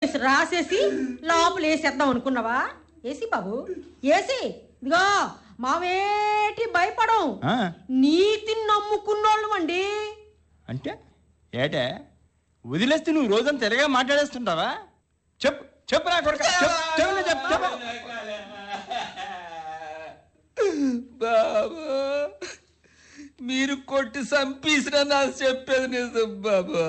Case రాసేసి లోపల వేసేద్దాం అనుకున్నావా ఏసి బాబు ఏసి ఇదిగో మావేటి భయపడం ఆ, నీతిని నమ్ముకున్నోళ్ళం అండి అంటే ఏటే వదిలేస్తే నువ్వు రోజంతా తిరగా మాట్లాడేస్తుంటావా చెప్పు చెప్పు నా కొడుక చెప్పు చెప్పు చెప్పు చెప్పు బాబు మీరు కొట్టి చంపేసిన నాకు చెప్పేది నిజం బాబు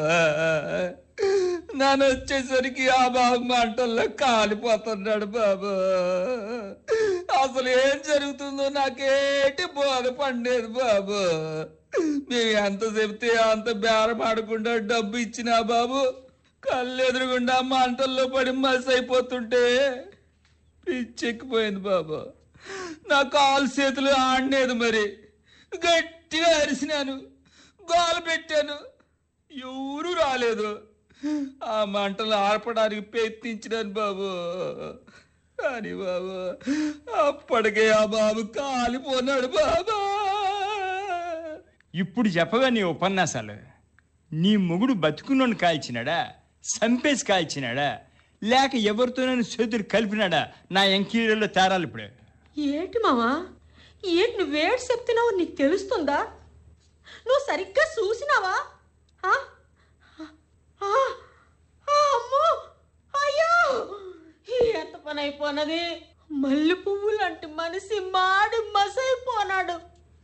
నన్ను వచ్చేసరికి ఆ బాబు మంటల్లో కాలిపోతున్నాడు బాబు అసలు ఏం జరుగుతుందో నాకేటి బోధ పండేది బాబు మేము ఎంత చెప్తే అంత బేరం ఆడకుండా డబ్బు ఇచ్చినా బాబు కళ్ళు ఎదురుగుండా మంటల్లో పడి మసి అయిపోతుంటే పిచ్చెక్కిపోయింది బాబు నా కాలు చేతులు ఆడలేదు మరి గట్టిగా అరిసినాను గోలు పెట్టాను ఎవరు రాలేదు ఆ మంటలు ఆర్పడానికి ప్రయత్నించినాను బాబు కానీ బాబు అప్పటికే ఆ బాబు కాలిపోన్నాడు బాబా ఇప్పుడు చెప్పగా నీ ఉపన్యాసాలు నీ మొగుడు బతుకున్నోని కాల్చినాడా సంపేసి కాల్చినాడా లేక ఎవరితోనైనా చేతులు కలిపినాడా నా ఎంకీరీలో తేరాలి ఇప్పుడు ఏంటి మావా ఏంటి నువ్వేటి చెప్తున్నావు నీకు తెలుస్తుందా నువ్వు సరిగ్గా చూసినావా ఆ? ఆ, ఆ, అమ్మో అయ్యో ఎంత పని అయిపోనది మల్లె పువ్వు లాంటి మనిషి మాడి మసైపోనాడు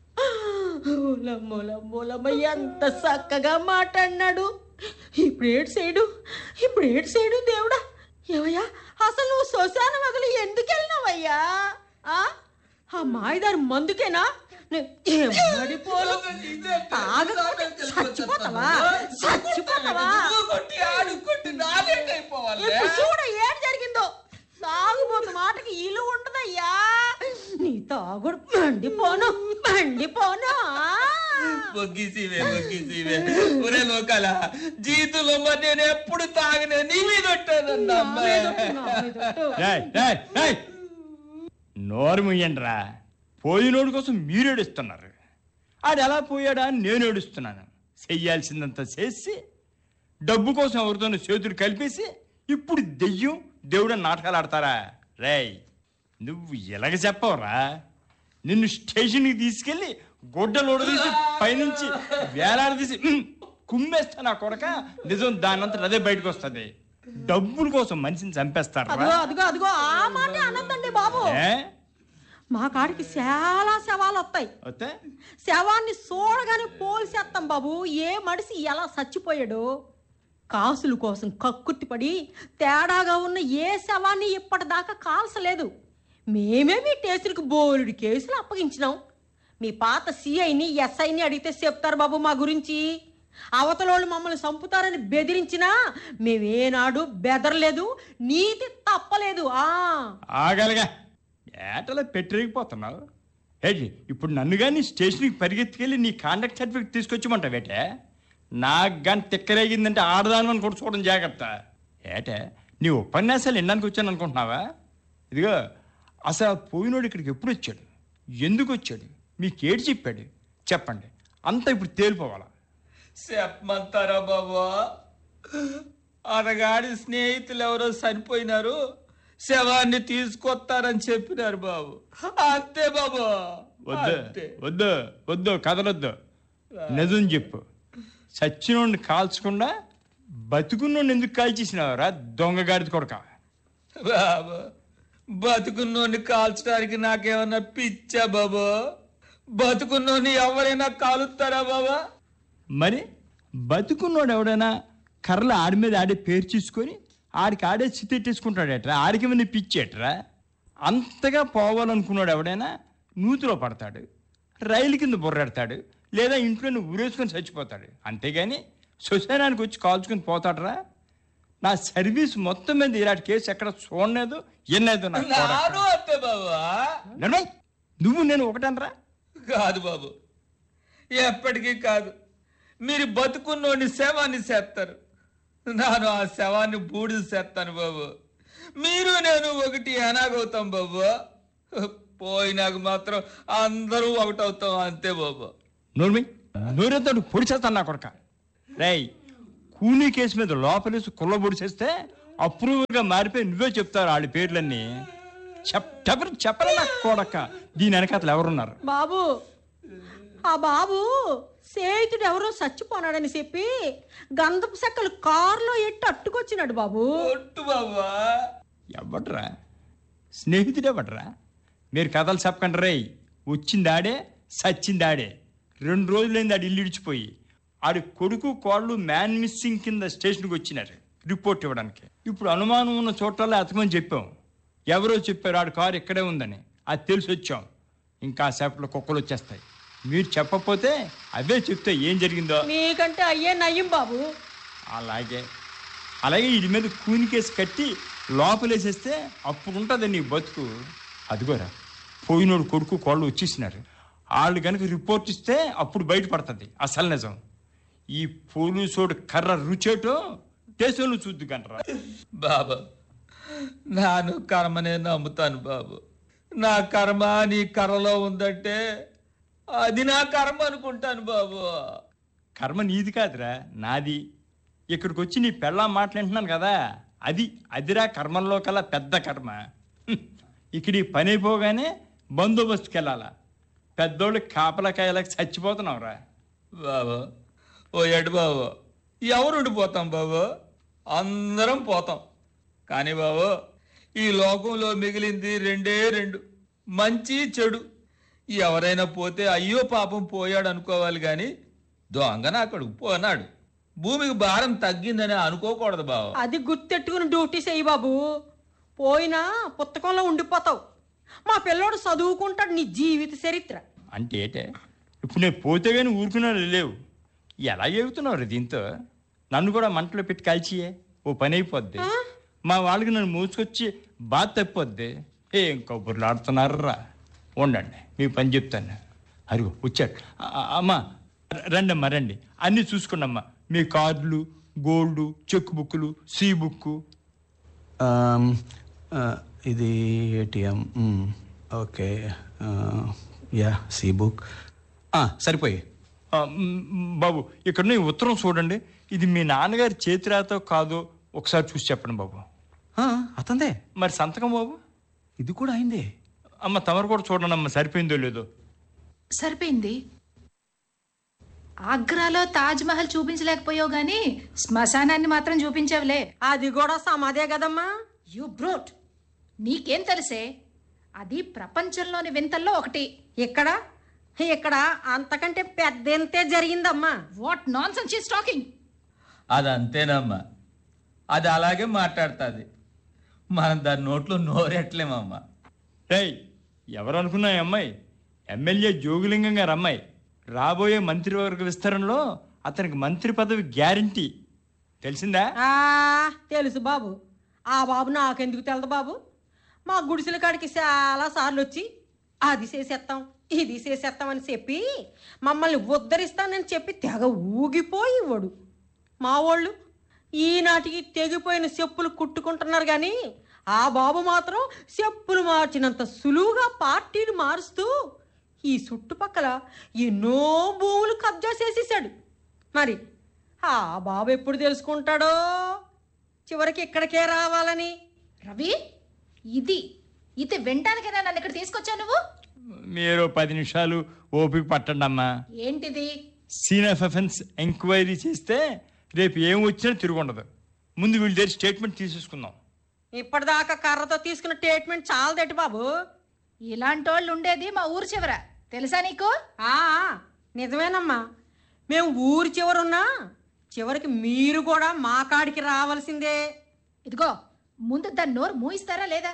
మూలమ్మ ఎంత చక్కగా మాట్లాడినాడు ఇప్పుడు ఏడు సైడు ఇప్పుడు ఏడు సైడు దేవుడా ఏవయ్యా అసలు నువ్వు శ్మశాన వదిలి ఎందుకు వెళ్ళినావయ్యా ఆ? ఆ మాయదారు మందుకేనా నే- ఏం మడిపోలు తాగకపోతే చచ్చిపోతావా చచ్చిపోతావా కొట్టి ఆడు కొట్టి నాలేటైపోవాలి ఇప్పుడు చూడ ఏం జరిగిందో తాగుబోతు మాటకి ఇల్లు ఉండదయ్యా నీ తాగుడు మండిపోను మండిపోను మొగ్గిసివే మొగ్గిసివే ఒరే లోకాల జీవితంలో మరి నేను ఎప్పుడు తాగనే నీ మీద ఉంటానన్నా నా మీదొట్టు, నా మీదొట్టు. రేయ్, రేయ్, రేయ్. నోరు ముయ్యండిరా పోయినోడు కోసం మీరు ఏడుస్తున్నారు ఆడు ఎలా పోయాడా అని నేను ఏడుస్తున్నాను చెయ్యాల్సిందంతా చేసి డబ్బు కోసం ఎవరితోనో చేతులు కలిపేసి ఇప్పుడు దెయ్యం దేవుడు నాటకాలు ఆడతారా రేయ్ నువ్వు ఎలాగ చెప్పవరా నిన్ను స్టేషన్కి తీసుకెళ్ళి గుడ్డలోడ తీసి పైనుంచి వేలాడదీసి ఉమ్, కుమ్మేస్తా నా కొడక నిజం దానంతా అదే బయటకు వస్తుంది డబ్బుల కోసం మనిషిని చంపేస్తారా అదిగో అదిగో అదిగో ఆ మాట అనొద్దండి బాబు ఏ మా కాడికి చాలా శవాలు వస్తాయి వస్తే శవాన్ని చూడగానే పోల్చేస్తాం బాబు ఏ మనిషి ఎలా చచ్చిపోయాడు కాసుల కోసం కక్కుర్తిపడి తేడాగా ఉన్న ఏ శవాన్ని ఇప్పటిదాకా కాల్చలేదు మేమే మీ టేసులకు బోలుడి కేసులు అప్పగించినాం మీ పాత సిఐని ఎస్ఐని అడిగితే చెప్తారు బాబు మా గురించి అవతలోళ్ళు మమ్మల్ని చంపుతారని బెదిరించినా మేమేనాడు బెదరలేదు నీతి తప్పలేదు ఆ ఆగలగా ఏటలా పెట్టిరిగిపోతున్నావు ఏంటి ఇప్పుడు నన్ను కానీ స్టేషన్కి పరిగెత్తుకెళ్ళి నీ కాండక్ట్ సర్టిఫికేట్ తీసుకొచ్చిమంటావేటే నాకు కానీ తిక్కరేగిందంటే ఆడదాను అని కూడా చూడడం జాగ్రత్త ఏటే నీ ఉపన్యాసాలు వినడానికి వచ్చాను అనుకుంటున్నావా ఇదిగో అసలు ఆ పోయినోడు ఇక్కడికి ఎప్పుడు వచ్చాడు ఎందుకు వచ్చాడు మీకేడు చెప్పాడు చెప్పండి అంతా ఇప్పుడు తేలిపోవాలా చెప్పమంటారా బాబా అతగాడి స్నేహితులు ఎవరో చనిపోయినారు శవాన్ని తీసుకొస్తారని చెప్పినారు బాబు అంతే బాబు వద్దు అంతే వద్దు వద్దు కదలొద్దు నిజం చెప్పు చచ్చినోడిని కాల్చకుండా బతుకున్నోడిని ఎందుకు కాల్చేసినావురా దొంగగాడిది కొడక బాబు బతుకున్నోని కాల్చడానికి నాకేమన్నా పిచ్చా బాబు బతుకున్నోని ఎవరైనా కాలుస్తారా బాబా మరి బతుకున్నోడు ఎవడైనా కర్రలు ఆడి మీద ఆడే పేరు చూసుకొని ఆడికి ఆడే చిత్తెట్టేసుకుంటాడేట్రా ఆడికి మీద పిచ్చేట్రా అంతగా పోవాలనుకున్నాడు ఎవడైనా నూతిలో పడతాడు రైలు కింద బుర్రెడతాడు లేదా ఇంట్లోనే ఊరేసుకొని చచ్చిపోతాడు అంతేగాని శ్మశానానికి వచ్చి కాల్చుకొని పోతాడరా నా సర్వీస్ మొత్తం మీద ఇలాంటి కేసు ఎక్కడ చూడలేదు ఎన్నైతే నాకు నాను అంతే బాబా నడవయ్. నువ్వు నేను ఒకటనరా కాదు బాబు ఎప్పటికీ కాదు మీరు బతుకున్నోని శవాన్ని చేస్తారు నేను ఆ శవాన్ని బూడిద చేస్తాను బాబు మీరు నేను ఒకటి ఎనాగవుతాం బాబు పోయినాక మాత్రం అందరూ ఒకటవుతాం అంతే బాబు నోర్మి నోరెంతో పొడి చేస్తాను నా కొడక రేయ్ కూనీ కేసు మీద లోపలేసి కుళ్ళ పొడి చేస్తే అప్రూవర్గా మారిపోయి నువ్వే చెప్తారు వాళ్ళ పేర్లన్నీ చెప్ చెప్పరు చెప్పలే నాకు కొడక దీని వెనకాతలు ఎవరున్నారు బాబు ఆ బాబు స్నేహితుడు ఎవరో చచ్చిపోనాడని చెప్పి గంధపు చెక్కలు కారులో ఎట్టి అట్టుకొచ్చినాడు బాబు ఒట్టు బాబా ఎవడ్రా స్నేహితుడే ఎవడ్రా మీరు కథలు చెప్పకండి రేయ్ వచ్చిందాడే సచ్చిందాడే రెండు రోజులైంది ఆడు ఇల్లు ఇడిచిపోయి ఆడి కొడుకు కోళ్ళు మ్యాన్ మిస్సింగ్ కింద స్టేషన్కి వచ్చినారు రిపోర్ట్ ఇవ్వడానికి ఇప్పుడు అనుమానం ఉన్న చోట్లలో అతకమని చెప్పాం ఎవరో చెప్పారు ఆడి కారు ఇక్కడే ఉందని అది తెలిసి వచ్చాం ఇంకా సేపట్లో కుక్కలు వచ్చేస్తాయి మీరు చెప్పకపోతే అవే చెప్తే ఏం జరిగిందో నీకంటే అయ్యే నయ్యం బాబు అలాగే అలాగే ఇది మీద కూనికేసి కట్టి లోపలేసేస్తే అప్పుడు ఉంటుంది నీ బతుకు అదిగోరా పోయినోడు కొడుకు కోళ్ళు వచ్చేసినారు వాళ్ళు కనుక రిపోర్ట్ ఇస్తే అప్పుడు బయటపడుతుంది అసలు నిజం ఈ పోలీసోడు కర్ర రుచేటో దేశంలో చూద్దు కనరా బాబా నాను కర్మనే నమ్ముతాను బాబు నా కర్మ నీ కర్రలో ఉందంటే అది నా కర్మ అనుకుంటాను బాబు కర్మ నీది కాదురా నాది ఇక్కడికి వచ్చి నీ పెళ్ళా మాట్లాడుతున్నాను కదా అది అదిరా కర్మల్లో కల్లా పెద్ద కర్మ హ్మ్. ఇక్కడ ఈ పని అయిపోగానే బందోబస్తుకి వెళ్ళాలా పెద్దోళ్ళు కాపలకాయలకు చచ్చిపోతున్నావురా బాబు ఓ ఎడు బాబు ఎవరు ఉండిపోతాం బాబు అందరం పోతాం కానీ బాబు ఈ లోకంలో మిగిలింది రెండే రెండు మంచి చెడు ఎవరైనా పోతే అయ్యో పాపం పోయాడు అనుకోవాలి కానీ దొంగన అక్కడికి పోనాడు భూమికి భారం తగ్గిందని అనుకోకూడదు బాబు అది గుర్తెట్టుకుని డ్యూటీ చేయి బాబు పోయినా పుస్తకంలో ఉండిపోతావు మా పిల్లోడు చదువుకుంటాడు నీ జీవిత చరిత్ర అంటే ఏటే ఇప్పుడు నేను పోతే కానీ ఊరుకున్నాడు లేవు ఎలా చెబుతున్నావు దీంతో నన్ను కూడా మంటలో పెట్టి కాల్చియే ఓ పని అయిపోద్ది మా వాళ్ళకి నన్ను మూసుకొచ్చి బాధ తప్పిపోద్ది ఏం కబుర్లు ఆడుతున్నారా ఉండండి మీ పని చెప్తాను అరుగు వచ్చాడు ఆ, ఆ, అమ్మా ర- రండి అమ్మా రండి అన్నీ చూసుకోండి అమ్మా మీ కార్డులు గోల్డ్ చెక్ బుక్లు సీ బుక్ ఆమ్, ఆ, ఇది ఏటీఎం మ్, ఓకే ఆ, యా సి బుక్ ఆ, సరిపోయి ఆ, మ్, బాబు ఇక్కడ ఈ ఉత్తరం చూడండి ఇది మీ నాన్నగారి చేతిరాతో కాదో ఒకసారి చూసి చెప్పండి బాబు ఆ, అతందే మరి సంతకం బాబు ఇది కూడా అయిందే అమ్మ తమరు కూడా చూడండి అమ్మ సరిపోయిందో లేదో సరిపోయింది ఆగ్రాలో తాజ్ మహల్ చూపించలేకపోయావు గాని శ్మశానాన్ని మాత్రం చూపించావులే అది కూడా సమాధే కదమ్మా యు బ్రోట్ నీకేం తెలిసే అది ప్రపంచంలోని వింతల్లో ఒకటి ఇక్కడ ఇక్కడ అంతకంటే పెద్దంతే జరిగిందమ్మా వాట్ నాన్ సెన్స్ టాకింగ్ అది అంతేనమ్మా అది అలాగే మాట్లాడుతుంది మనం దాని నోట్లో నోరెట్లేమమ్మా రేయ్ ఎవరు అనుకున్నా ఈ అమ్మాయి ఎమ్మెల్యే జోగులింగం గారు అమ్మాయి రాబోయే మంత్రివర్గ విస్తరణలో అతనికి మంత్రి పదవి గ్యారంటీ తెలిసిందా ఆ తెలుసు బాబు ఆ బాబు నాకెందుకు తెలదు బాబు మా గుడిసెల కాడికి చాలా సార్లు వచ్చి అది చేసేస్తాం ఇది చేసేస్తాం అని చెప్పి మమ్మల్ని ఉద్ధరిస్తానని చెప్పి తెగ ఊగిపోయి వాడు మా వాళ్ళు ఈనాటికి తెగిపోయిన చెప్పులు కుట్టుకుంటున్నారు కానీ ఆ బాబు మాత్రం చెప్పులు మార్చినంత సులువుగా పార్టీలు మారుస్తూ ఈ చుట్టుపక్కల ఎన్నో భూములు కబ్జా చేసేసాడు మరి ఆ బాబు ఎప్పుడు తెలుసుకుంటాడో చివరికి ఇక్కడికే రావాలని రవి ఇది ఇది వినటానికైనా నన్ను ఇక్కడ తీసుకొచ్చావు నువ్వు మీరు పది నిమిషాలు ఓపిక పట్టండి అమ్మా ఏంటిది సీన్ ఆఫ్ అఫెన్స్ ఎంక్వైరీ చేస్తే రేపు ఏం వచ్చినా తిరుగుండదు ముందు వీళ్ళ దగ్గర స్టేట్మెంట్ తీసేసుకుందాం ఇప్పటిదాకా కర్రతో తీసుకున్న ట్రీట్మెంట్ చాలదటి బాబు ఇలాంటి వాళ్ళు ఉండేది మా ఊరు చివర తెలుసా నీకు ఆ నిజమేనమ్మా మేము ఊరి చివరున్నా చివరికి మీరు కూడా మా కాడికి రావాల్సిందే ఇదిగో ముందు దాన్ని నోరు మూయిస్తారా లేదా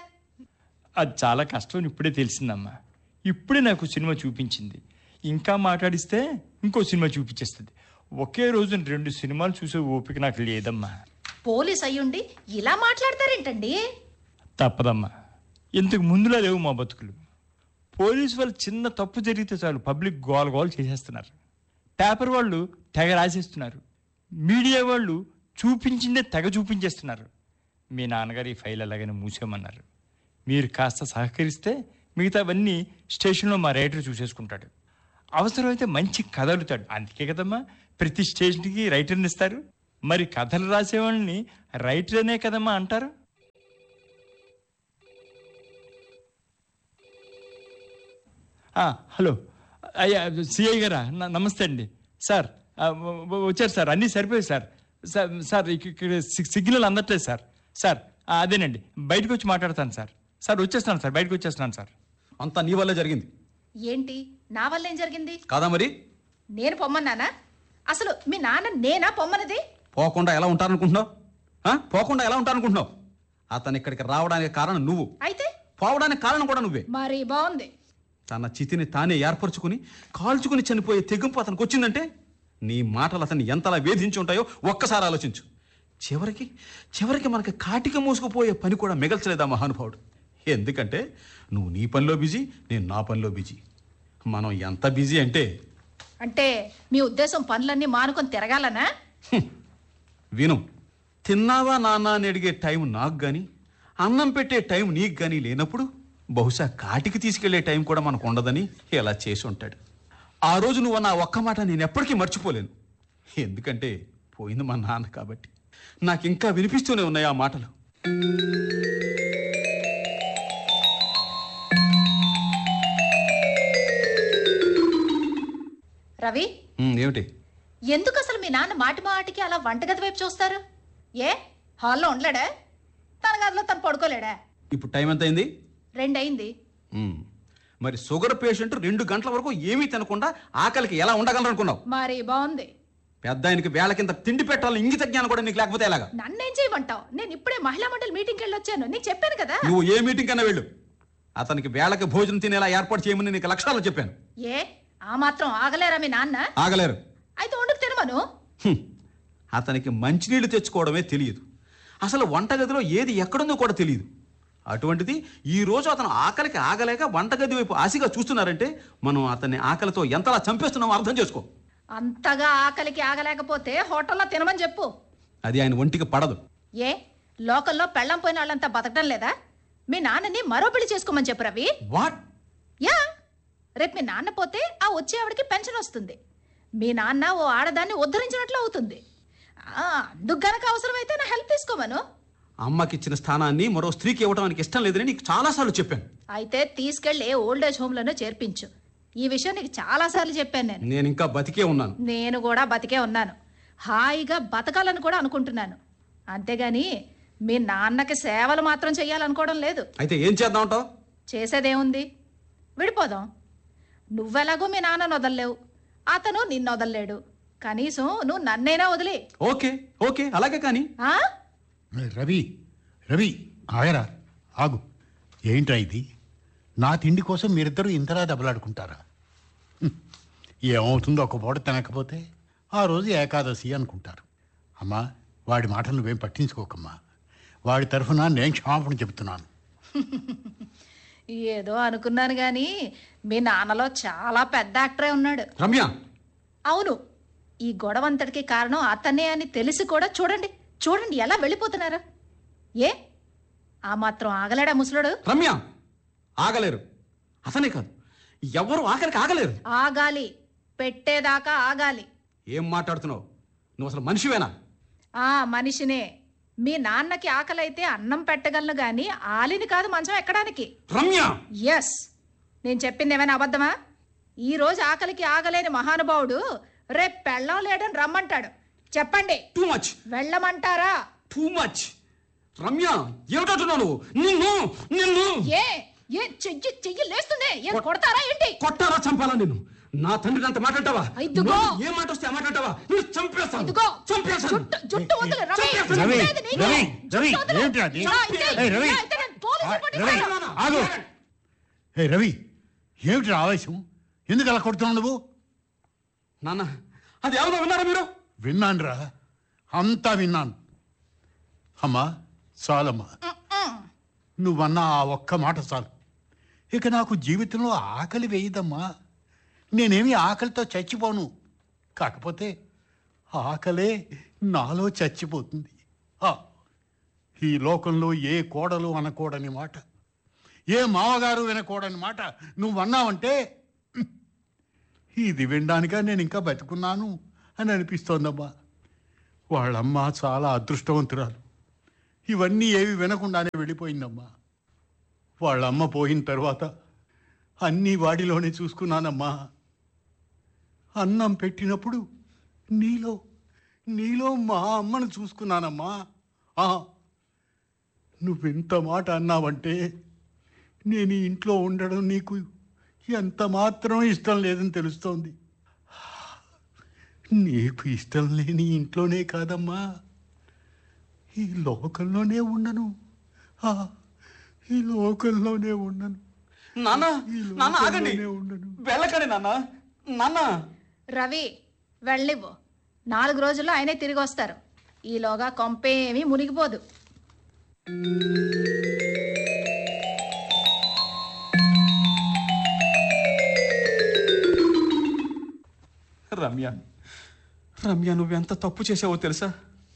అది చాలా కష్టం అని ఇప్పుడే తెలిసిందమ్మా ఇప్పుడే నాకు సినిమా చూపించింది ఇంకా మాట్లాడిస్తే ఇంకో సినిమా చూపించేస్తుంది ఒకే రోజు రెండు సినిమాలు చూసే ఓపిక నాకు లేదమ్మా పోలీస్ అయ్యుండి ఇలా మాట్లాడతారేంటండి తప్పదమ్మా ఇంతకు ముందులా లేవు మా బతుకులు పోలీసు వాళ్ళు చిన్న తప్పు జరిగితే చాలు పబ్లిక్ గోల గోల చేసేస్తున్నారు పేపర్ వాళ్ళు తెగ రాసేస్తున్నారు మీడియా వాళ్ళు చూపించిందే తెగ చూపించేస్తున్నారు మీ నాన్నగారు ఈ ఫైల్ అలాగనే మూసేయమన్నారు మీరు కాస్త సహకరిస్తే మిగతావన్నీ స్టేషన్లో మా రైటర్ చూసేసుకుంటాడు అవసరమైతే మంచి కథ అడుగుతాడు అందుకే కదమ్మా ప్రతి స్టేషన్కి రైటర్ని ఇస్తారు మరి కథలు రాసేవాళ్ళని రైటర్నే కదమ్మా అంటారు ఆ, హలో అయ్యా సిఐ గారా న- నమస్తే అండి సార్ ఆ, వ- వ- వచ్చారు సార్ అన్నీ సరిపోయాయి సార్ సార్ సార్ ఇక- ఇక్కడ సి- సిగ్నల్ అందట్లేదు సార్ సార్ ఆ, అదేనండి బయటకు వచ్చి మాట్లాడతాను సార్ సార్ వచ్చేస్తాను సార్ బయటకు వచ్చేస్తున్నాను సార్ అంతా నీ వల్లే జరిగింది ఏంటి నా వల్ల ఏం జరిగింది కాదా మరి నేను పొమ్మన్నానా అసలు మీ నాన్న నేనా పొమ్మన్నది పోకుండా ఎలా ఉంటారనుకుంటున్నావు ఆ? పోకుండా ఎలా ఉంటారనుకుంటున్నావు అతను ఇక్కడికి రావడానికి కారణం నువ్వు అయితే పోవడానికి కారణం కూడా నువ్వే మరి బాగుంది తన చితిని తానే ఏర్పరచుకుని కాల్చుకుని చనిపోయే తెగింపు అతనికి వచ్చిందంటే నీ మాటలు అతన్ని ఎంతలా వేధించి ఉంటాయో ఒక్కసారి ఆలోచించు చివరికి చివరికి మనకి కాటిక మూసుకుపోయే పని కూడా మిగల్చలేదా మహానుభావుడు ఎందుకంటే నువ్వు నీ పనిలో బిజీ నేను నా పనిలో బిజీ మనం ఎంత బిజీ అంటే అంటే మీ ఉద్దేశం పనులన్నీ మానుకొని తిరగాలనా హ్మ్, విను తిన్నావా నాన్న అని అడిగే టైం నాకు గాని అన్నం పెట్టే టైం నీకు గాని లేనప్పుడు బహుశా కాటికి తీసుకెళ్లే టైం కూడా మనకు ఉండదని ఇలా చేసి ఉంటాడు ఆ రోజు నువ్వు నా ఒక్క మాట నేను ఎప్పటికీ మర్చిపోలేను ఎందుకంటే పోయింది మా నాన్న కాబట్టి నాకు ఇంకా వినిపిస్తూనే ఉన్నాయి ఆ మాటలు రవి హ్మ్, ఏమిటి ఎందుకు అసలు మీ నాన్న మాటి మాటికి అలా వంటగది వైపు చూస్తారు ఏ హాల్లో ఉండలేడా తన గదిలో తను పడుకోలేడా ఇప్పుడు టైం ఎంత అయింది రెండయింది హ్మ్. మరి షుగర్ పేషెంట్ రెండు గంటల వరకు ఏమీ తినకుండా ఆకలికి ఎలా ఉండగలరనుకున్నావు మరి బాగుంది పెద్ద ఆయనకి వేళ కింద తిండి పెట్టాలని ఇంగిత జ్ఞానం కూడా నీకు లేకపోతే ఎలాగా నన్నేం చేయమంటావు నేను ఇప్పుడే మహిళా మండలి మీటింగ్కి వెళ్ళి వచ్చాను నీకు చెప్పాను కదా నువ్వు ఏ మీటింగ్ కన్నా వెళ్ళు అతనికి వేళకి భోజనం తినేలా ఏర్పాటు చేయమని నీకు లక్షణాలు చెప్పాను ఏ ఆ మాత్రం ఆగలేరా మీ నాన్న ఆగలేరు అయితే వండుకు తినమను హ్మ్. అతనికి మంచినీళ్లు తెచ్చుకోవడమే తెలియదు అసలు వంటగదిలో ఏది ఎక్కడుందో కూడా తెలియదు అటువంటిది ఈ రోజు అతను ఆకలికి ఆగలేక వంటగది వైపు ఆశగా చూస్తున్నారంటే మనం అతన్ని ఆకలితో ఎంతలా చంపేస్తున్నామో అర్థం చేసుకో అంతగా ఆకలికి ఆగలేకపోతే హోటల్లో తినమని చెప్పు అది ఆయన ఒంటికి పడదు ఏ లోకల్లో పెళ్ళం పోయిన వాళ్ళంతా బతకడం లేదా మీ నాన్నని మరో పెళ్లి చేసుకోమని చెప్పు రవి వాట్ యా రేపు మీ నాన్న పోతే ఆ వచ్చే ఆవిడకి పెన్షన్ వస్తుంది మీ నాన్న ఓ ఆడదాన్ని ఉద్ధరించినట్లు అవుతుంది ఆ, అందుకు గనక అవసరమైతే నా హెల్ప్ తీసుకోమను అమ్మకిచ్చిన స్థానాన్ని మరో స్త్రీకి ఇవ్వడం ఆయనకి ఇష్టం లేదని నీకు చాలాసార్లు చెప్పాను అయితే తీసుకెళ్లి ఓల్డ్ ఏజ్ హోమ్లోనే చేర్పించు ఈ విషయం నీకు చాలాసార్లు చెప్పాను నేను నేను ఇంకా బతికే ఉన్నాను నేను కూడా బతికే ఉన్నాను హాయిగా బతకాలని కూడా అనుకుంటున్నాను అంతేగాని మీ నాన్నకి సేవలు మాత్రం చెయ్యాలనుకోవడం లేదు అయితే ఏం చేద్దామంటావు చేసేదేముంది విడిపోదాం నువ్వెలాగో మీ నాన్నను వదలలేవు అతను నిన్ను వదలలేడు కనీసం నువ్వు నన్నైనా వదిలే ఓకే ఓకే అలాగే కానీ ఆ? రవి రవి ఆగరా ఆగు ఏంట్రా ఇది నా తిండి కోసం మీరిద్దరూ ఇంతలా దెబ్బలాడుకుంటారా హ్మ్. ఏమవుతుందో ఒక పూట తినకపోతే ఆ రోజు ఏకాదశి అనుకుంటారు అమ్మా వాడి మాటలు నువ్వేం పట్టించుకోకమ్మా వాడి తరఫున నేను క్షమాపణ చెబుతున్నాను ఏదో అనుకున్నాను గాని మీ నాన్నలో చాలా పెద్ద యాక్టరే ఉన్నాడు రమ్య అవును ఈ గొడవంతటికి కారణం అతనే అని తెలిసి కూడా చూడండి చూడండి ఎలా వెళ్ళిపోతున్నారు ఏ ఆ మాత్రం ఆగలేడా ముసలుడు రమ్య ఆగలేరు అతనే కాదు ఎవరు ఆఖరికి ఆగలేరు ఆగాలి పెట్టేదాకా ఆగాలి ఏం మాట్లాడుతున్నావు నువ్వు అసలు మనిషివేనా ఆ మనిషినే మీ నాన్నకి ఆకలైతే అన్నం పెట్టగలను గాని ఆలిని కాదు మంచం ఎక్కడానికి రమ్య ఎస్ నేను చెప్పింది ఏమైనా అబద్ధమా ఈ రోజు ఆకలికి ఆగలేని మహానుభావుడు రేపు పెళ్ళం లేడని రమ్మంటాడు చెప్పండి టూ మచ్ వెళ్ళమంటారా టూ మచ్ రమ్య ఏమిటంటున్నావు నువ్వు నిన్ను నిన్ను ఏ ఏ చెయ్యి చెయ్యి లేస్తుందే ఏం కొడతారా ఏంటి కొట్టారా చంపాలా నిన్ను నా తండ్రిని అంత మాట్లాడతావా ఇదిగో. ఏ మాట వస్తే ఆ మాట్లాడతావా నువ్వు చంపేస్తాను ఇదిగో చంపేస్తాను జుట్టు జుట్టు వదిలే రవి చంపేస్తాను. రవి, చంపేది నీకే. రవి, జుట్టు రవి, వదిలే. ఏమిటి అది? ఇలా అయితే- ఏయ్, రవి. ఇలా అయితే నేను పోలీసు ఆ, రిపోర్ట్ రవి ఇస్తాను. ఆగు ఏ రవి ఏమిటి ఆవేశం ఎందుకు అలా కొడుతున్నావు నువ్వు నాన్న అది ఎవరో విన్నారా మీరు విన్నానురా అంతా విన్నాను అమ్మా చాలమ్మా నువ్వన్న ఆ ఒక్క మాట చాలు ఇక నాకు జీవితంలో ఆకలి వేయదమ్మా నేనేమి ఆకలితో చచ్చిపోను కాకపోతే ఆకలే నాలో చచ్చిపోతుంది ఆ, ఈ లోకంలో ఏ కోడలు అనకూడని మాట ఏ మామగారు వినకూడని మాట నువ్వు అన్నావంటే హ్మ్, ఇది వినడానిక నేను ఇంకా బతుకున్నాను అని అనిపిస్తోందమ్మా వాళ్ళమ్మ చాలా అదృష్టవంతురాలు ఇవన్నీ ఏవి వినకుండానే వెళ్ళిపోయిందమ్మా వాళ్ళమ్మ పోయిన తర్వాత అన్నీ వాడిలోనే చూసుకున్నానమ్మా అన్నం పెట్టినప్పుడు నీలో నీలో మా అమ్మను చూసుకున్నానమ్మా ఆ, నువ్వెంత మాట అన్నావంటే నేను ఈ ఇంట్లో ఉండడం నీకు ఎంత మాత్రం ఇష్టం లేదని తెలుస్తోంది నీకు ఇష్టం లేని ఇంట్లోనే కాదమ్మా ఈ లోకంలోనే ఉండను ఆ, ఈ లోకంలోనే ఉండను నాన్న ఈ నాన్న ఆగండి లోకంలోనే ఉండను వెళ్ళకండి నాన్న నాన్న రవి వెళ్ళివ్వు నాలుగు రోజుల్లో ఆయనే తిరిగి వస్తారు ఈలోగా కొంపేమీ మునిగిపోదు రమ్య రమ్య నువ్వెంత తప్పు చేసావో తెలుసా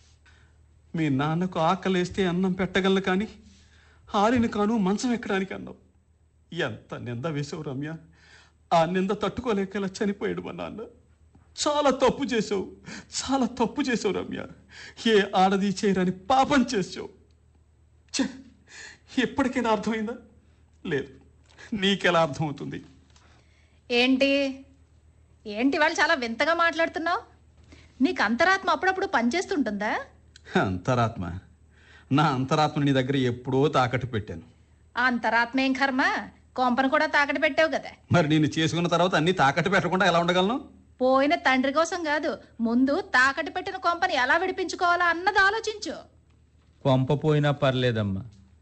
మీ నాన్నకు ఆకలేస్తే అన్నం పెట్టగలను కానీ ఆరిన కాను మంచం ఎక్కడానికి అన్నావు ఎంత నింద వేసావు రమ్య ఆ నింద తట్టుకోలేక ఇలా చనిపోయాడు మా నాన్న చాలా తప్పు చేసావు చాలా తప్పు చేసావు రమ్య ఏ ఆడది చేయరని పాపం చేసావు ఛే, ఎప్పటికైనా అర్థమైందా లేదు నీకెలా అర్థమవుతుంది ఏంటి ఏంటి వాళ్ళు చాలా వింతగా మాట్లాడుతున్నావు నీకు అంతరాత్మ అప్పుడప్పుడు పనిచేస్తుంటుందా అంతరాత్మ నా అంతరాత్మ నీ దగ్గర ఎప్పుడో తాకట్టు పెట్టాను ఆ అంతరాత్మ ఏం కర్మ కొంపను కూడా తాకట పెట్టావు కదా మరి నేను చేసుకున్న తర్వాత అన్ని తాకట్టు పెట్టకుండా ఎలా ఉండగలను పోయిన తండ్రి కోసం కాదు ముందు తాకట పెట్టిన కొంపని ఎలా విడిపించుకోవాలా అన్నది ఆలోచించు కొంప పోయినా పర్లేదమ్మా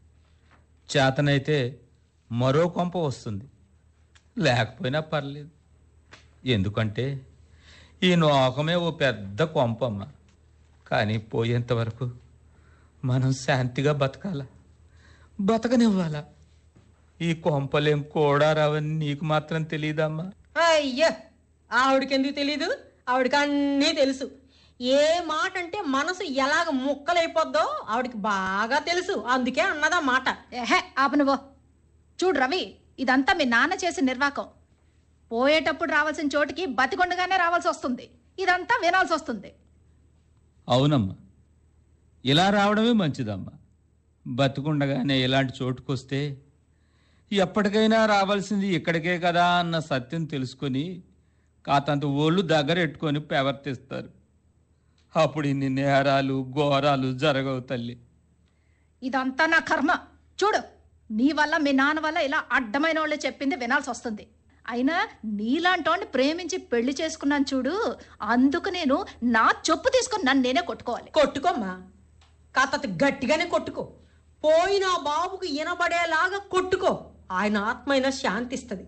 చేతనైతే మరో కొంప వస్తుంది లేకపోయినా పర్లేదు ఎందుకంటే ఈ నోకమే ఓ పెద్ద కొంపమ్మ కానీ పోయేంత వరకు మనం శాంతిగా బతకాల బతకనివ్వాలా ఈ కొంపలేం కూడా రావని నీకు మాత్రం తెలియదమ్మా అయ్యో ఆవిడకి ఎందుకు తెలీదు ఆవిడకి అన్నీ తెలుసు ఏ మాట అంటే మనసు ఎలాగ ముక్కలైపోద్దో ఆవిడకి బాగా తెలుసు అందుకే అన్నదా మాట ఏహే ఆపనువో చూడు రవి ఇదంతా మీ నాన్న చేసిన నిర్వాకం పోయేటప్పుడు రావాల్సిన చోటికి బతికొండగానే రావాల్సి వస్తుంది ఇదంతా వినాల్సి వస్తుంది అవునమ్మా ఇలా రావడమే మంచిదమ్మా బతుకుండగానే ఇలాంటి చోటుకొస్తే ఎప్పటికైనా రావాల్సింది ఇక్కడికే కదా అన్న సత్యం తెలుసుకొని కాతంత ఓళ్ళు దగ్గర ఎట్టుకొని ప్రవర్తిస్తారు అప్పుడు ఇన్ని నేరాలు ఘోరాలు జరగవు తల్లి ఇదంతా నా కర్మ చూడు నీ వల్ల మీ నాన్న వల్ల ఇలా అడ్డమైన వాళ్ళు చెప్పింది వినాల్సి వస్తుంది అయినా నీలాంటోని ప్రేమించి పెళ్లి చేసుకున్నాను చూడు అందుకు నేను నా చెప్పు తీసుకొని నన్ను నేనే కొట్టుకోవాలి కొట్టుకోమ్మా కాత గట్టిగానే కొట్టుకో పోయిన ఆ బాబుకి వినబడేలాగా కొట్టుకో ఆయన ఆత్మైనా శాంతిస్తుంది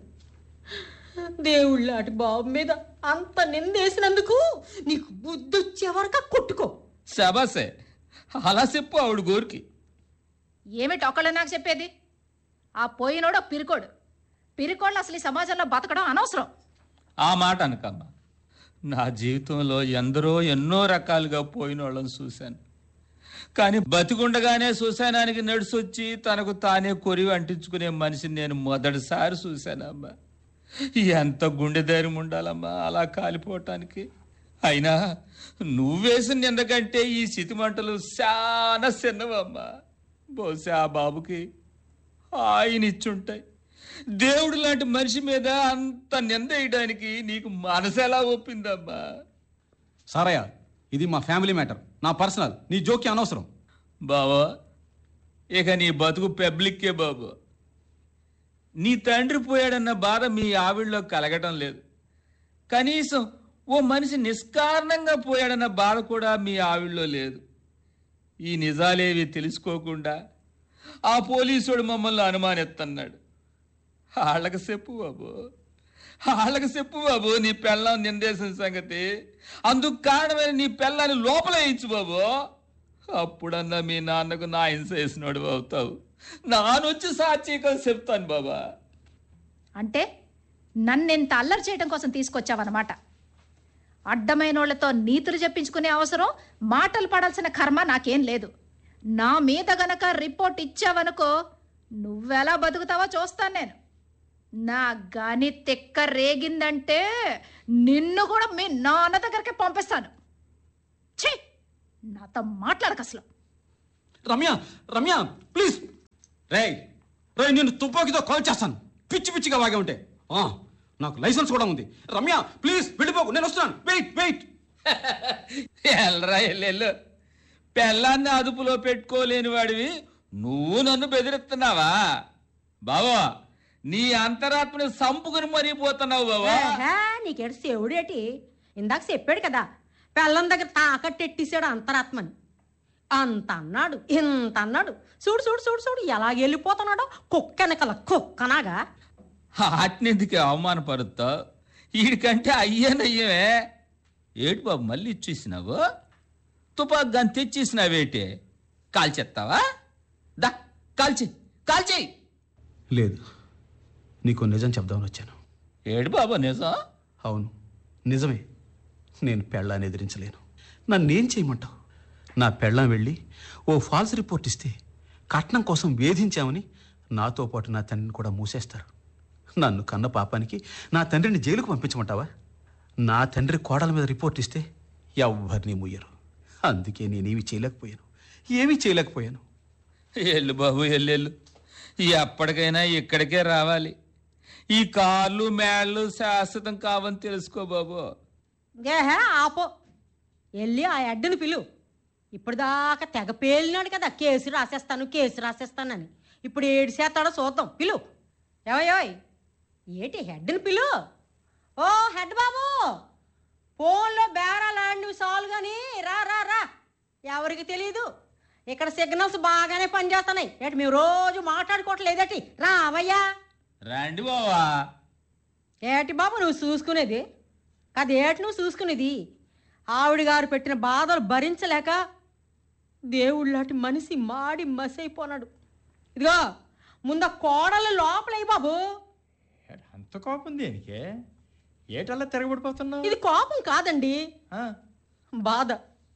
దేవుళ్ళాటి బాబు మీద అంత నిందేసినందుకు నీకు బుద్ధి వచ్చే వరకు కొట్టుకో శబాసే అలా చెప్పు ఆవిడ గోరికి ఏమిటి ఒకళ్ళు నాకు చెప్పేది ఆ పోయినోడు ఒక పిరికోడు పిరికోళ్ళు అసలు ఈ సమాజంలో బతకడం అనవసరం ఆ మాట అనకమ్మా నా జీవితంలో ఎందరో ఎన్నో రకాలుగా పోయిన వాళ్ళని చూశాను కానీ బతికుండగానే శ్మశానానికి నడిసొచ్చి తనకు తానే కొరివి అంటించుకునే మనిషిని నేను మొదటిసారి చూశానమ్మా ఎంత గుండె ధైర్యం ఉండాలమ్మా అలా కాలిపోవటానికి అయినా నువ్వేసిన ఎందుకంటే ఈ చితిమంటలు చాలా చిన్నవమ్మా బహుశా ఆ బాబుకి ఆయన ఇచ్చుంటాయి దేవుడు లాంటి మనిషి మీద అంత నింద వేయడానికి నీకు మనసు ఎలా ఒప్పిందమ్మా సారయ్య ఇది మా ఫ్యామిలీ మ్యాటర్ నా పర్సనల్ నీ జోక్యం అనవసరం బావా ఇక నీ బతుకు పబ్లిక్కే బాబు నీ తండ్రి పోయాడన్న బాధ మీ ఆవిడలో కలగటం లేదు కనీసం ఓ మనిషి నిష్కారణంగా పోయాడన్న బాధ కూడా మీ ఆవిడలో లేదు ఈ నిజాలేవి తెలుసుకోకుండా ఆ పోలీసుడు మమ్మల్ని అనుమానిస్తున్నాడు వాళ్ళకి చెప్పు బాబు వాళ్ళకి చెప్పు బాబు నీ పెళ్ళం నిందేసిన సంగతి అందుకు కారణమైన నీ పెళ్ళాన్ని లోపల వేయించు బాబు అప్పుడన్నా మీ నాన్నకు నా హింస వేసినోడు అవుతావు నానొచ్చి సాక్షిగా చెప్తాను బాబా అంటే నన్ను ఇంత అల్లరి చేయడం కోసం తీసుకొచ్చావన్నమాట అడ్డమైనోళ్లతో నీతులు చెప్పించుకునే అవసరం మాటలు పడాల్సిన కర్మ నాకేం లేదు నా మీద గనక రిపోర్ట్ ఇచ్చావనుకో నువ్వెలా బతుకుతావో చూస్తాను నేను నా గాని తెక్క రేగిందంటే నిన్ను కూడా మీ నాన్న దగ్గరికి పంపిస్తాను ఛీ నాతో మాట్లాడక అసలు రమ్య రమ్య ప్లీజ్ రేయ్ రేయ్ నేను తుపాకీతో కాల్ చేస్తాను పిచ్చి పిచ్చిగా వాగే ఉంటే ఆ, నాకు లైసెన్స్ కూడా ఉంది రమ్య ప్లీజ్ వెళ్ళిపోకు నేను వస్తున్నాను వెయిట్ వెయిట్ ఎల్రా ఎల్లెల్లు పెళ్ళాన్ని అదుపులో పెట్టుకోలేని వాడివి నువ్వు నన్ను బెదిరిస్తున్నావా బావా నీ అంతరాత్మని సంపుకుని మరీ పోతున్నావు బావా ఏహే, నీకేడు శివుడేటి ఇందాక చెప్పాడు కదా పెళ్ళం దగ్గర తాకట్టెట్టేశాడు అంతరాత్మని అంత అన్నాడు ఇంత అన్నాడు చూడు చూడు చూడు చూడు ఎలా వెళ్ళిపోతున్నాడో కుక్కనకల కుక్కనాగా ఆటినెందుకు అవమానపరుస్తావు వీడికంటే అయ్యానయ్యమే ఏటి బాబు మళ్ళీ ఇచ్చేసినావు తుపాకు గాని తెచ్చేసినావేటి కాల్చేస్తావా దా కాల్చి కాల్చేయి లేదు నీకు నిజం చెప్దామని వచ్చాను ఏడు బాబు నిజం అవును నిజమే నేను పెళ్ళాన్ని ఎదిరించలేను నన్నేం చేయమంటావు నా పెళ్ళాం వెళ్ళి ఓ ఫాల్స్ రిపోర్ట్ ఇస్తే కట్నం కోసం వేధించామని నాతో పాటు నా తండ్రిని కూడా మూసేస్తారు నన్ను కన్న పాపానికి నా తండ్రిని జైలుకు పంపించమంటావా నా తండ్రి కోడల మీద రిపోర్ట్ ఇస్తే ఎవ్వరిని ముయ్యరు అందుకే నేనేమి చేయలేకపోయాను ఏమీ చేయలేకపోయాను ఎల్లు బాబు ఎల్లెళ్ళు ఎప్పటికైనా ఇక్కడికే రావాలి ఈ కార్లు మేళ్ళు శాశ్వతం కావని తెలుసుకో బాబు గేహే ఆపో వెళ్ళి ఆ అడ్డని పిలు ఇప్పుడు దాకా తెగ పేలినాడు కదా కేసు రాసేస్తాను కేసు రాసేస్తానని ఇప్పుడు ఏడు చేస్తాడో చూద్దాం పిలు ఏవయోయ్ ఏటి హెడ్ని పిలు ఓ హెడ్ బాబు ఫోన్లో బేరాలు ఆడినవి సాలు కానీ రా రా రా ఎవరికి తెలియదు ఇక్కడ సిగ్నల్స్ బాగానే పనిచేస్తున్నాయి ఏటి మేము రోజు మాట్లాడుకోవట్లేదటి రా అవయ్యా రండి బావా ఏటి బాబు నువ్వు చూసుకునేది కాదు ఏటి నువ్వు చూసుకునేది ఆవిడ గారు పెట్టిన బాధలు భరించలేక దేవుళ్ళాంటి మనిషి మాడి మసైపోనాడు ఇదిగో ముందు ఆ కోడలు లోపలయ్యి బాబు అంత కోపం దేనికే ఏటల్లా తిరగబడిపోతున్నావు ఇది కోపం కాదండి ఆ, బాధ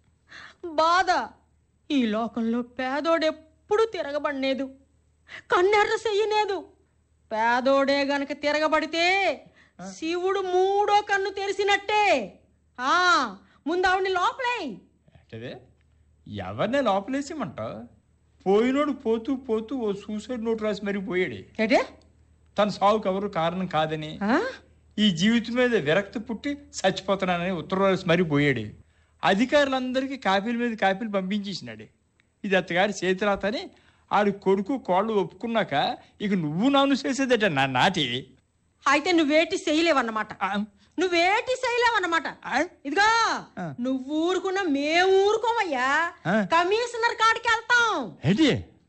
బాధ ఈ లోకంలో పేదోడెప్పుడు తిరగబడలేదు కన్నెర్ర చెయ్యలేదు పేదోడే గనక తిరగబడితే శివుడు మూడో కన్ను తెరిసినట్టే ఆ ముందు ఆవిడ్ని లోపలే ఏంటది ఎవరినే లోపలేసేమంటావు పోయినోడు పోతూ పోతూ ఓ సూసైడ్ నోట్ రాసి మరీ పోయాడు ఏటే తన సావుకు ఎవరు కారణం కాదని ఆ? ఈ జీవితం మీద విరక్తి పుట్టి చచ్చిపోతున్నానని ఉత్తరం రాసి మరీ పోయాడు అధికారులందరికీ కాపీల మీద కాపీలు పంపించేసినాడు ఇది అత్తగారి చేతిరాత అని ఆడి కొడుకు కోళ్ళు ఒప్పుకున్నాక ఇక నువ్వు నాను చేసేదట నా నాటి అయితే నువ్వేటి చేయలేవన్నమాట ఆ, నువ్వేటి చేయలేవన్నమాట ఆ, ఇదిగో ఆ. నువ్వు ఊరుకున్న మేము ఊరుకోమయ్యా ఆ. కమిషనర్ కాడికి వెళ్తాం ఏంటి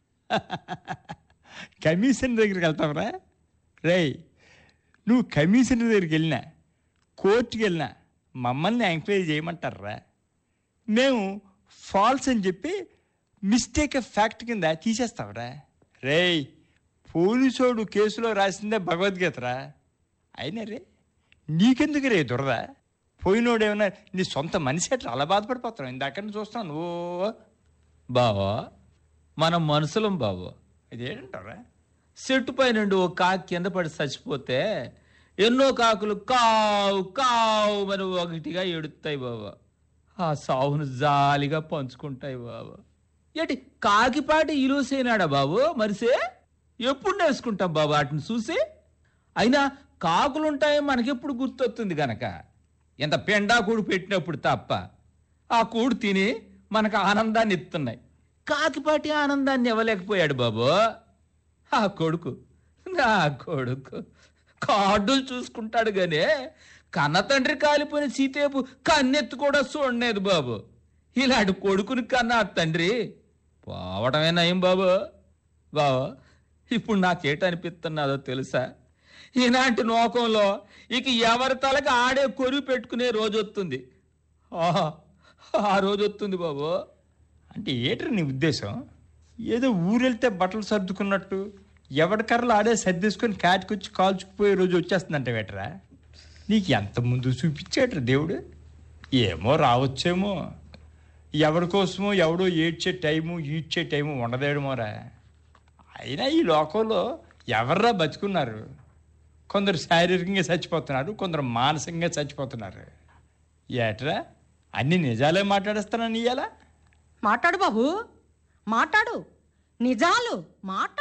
కమిషనర్ దగ్గరికి వెళ్తావురా రేయ్ నువ్వు కమిషనర్ దగ్గరికి వెళ్ళినా కోర్టుకి వెళ్ళినా మమ్మల్ని ఎంక్వైరీ చేయమంటారా మేము ఫాల్స్ అని చెప్పి మిస్టేక్ ఆఫ్ ఫ్యాక్ట్ కింద తీసేస్తావురా రేయ్ పోలీసోడు కేసులో రాసిందే భగవద్గీతరా అయినా రే నీకెందుకు రే దురద పోయినోడు ఏమన్నా నీ సొంత మనిషి అట్లా అలా బాధపడిపోతున్నావు ఇందాక నుంచి చూస్తున్నాను నువ్వు బావా మనం మనుషులం బాబు ఇదేంటారా చెట్టు పై నుండి ఓ కాకి కింద పడి చచ్చిపోతే ఎన్నో కాకులు కావు కావు అని ఒకటిగా ఎడుతాయి బాబా ఆ సావును జాలిగా పంచుకుంటాయి బాబా ఏంటి కాకిపాటి ఇలుసైనాడా బాబు మరిసే ఎప్పుడు నేర్చుకుంటాం బాబు వాటిని చూసి అయినా కాకులుంటాయి మనకెప్పుడు గుర్తొస్తుంది గనక ఎంత పెండా కూడు పెట్టినప్పుడు తప్ప ఆ కూడు తిని మనకు ఆనందాన్ని ఇస్తున్నాయి కాకిపాటి ఆనందాన్ని ఇవ్వలేకపోయాడు బాబు ఆ కొడుకు నా కొడుకు కార్డులు చూసుకుంటాడు గానే కన్న తండ్రి కాలిపోయిన సీతేపు కన్నెత్తు కూడా చూడలేదు బాబు ఇలాంటి కొడుకుని కన్నా ఆ తండ్రి పోవటమే నయం బాబు బాబు ఇప్పుడు నాకేటనిపిస్తున్నదో తెలుసా ఇలాంటి నోకంలో ఇక ఎవరి తలకి ఆడే కొరువు పెట్టుకునే రోజు వస్తుంది ఆహా, ఆ రోజు వస్తుంది బాబు అంటే ఏట్రా నీ ఉద్దేశం ఏదో ఊరెళ్తే బట్టలు సర్దుకున్నట్టు ఎవడి కర్రలు ఆడే సర్దేసుకొని కాటికొచ్చి కాల్చుకుపోయే రోజు వచ్చేస్తుందంట వేటరా నీకు ఎంత ముందు చూపించాడు దేవుడు ఏమో రావచ్చేమో ఎవరి కోసమో ఎవడో ఏడ్చే టైము ఈడ్చే టైము ఉండదేమోరా అయినా ఈ లోకంలో ఎవర్రా బతుకున్నారు కొందరు శారీరకంగా చచ్చిపోతున్నారు కొందరు మానసికంగా చచ్చిపోతున్నారు ఏట్రా అన్ని నిజాలే మాట్లాడేస్తానని ఇయ్యాలా మాట్లాడు బాబు మాట్లాడు నిజాలు మాట్లాడు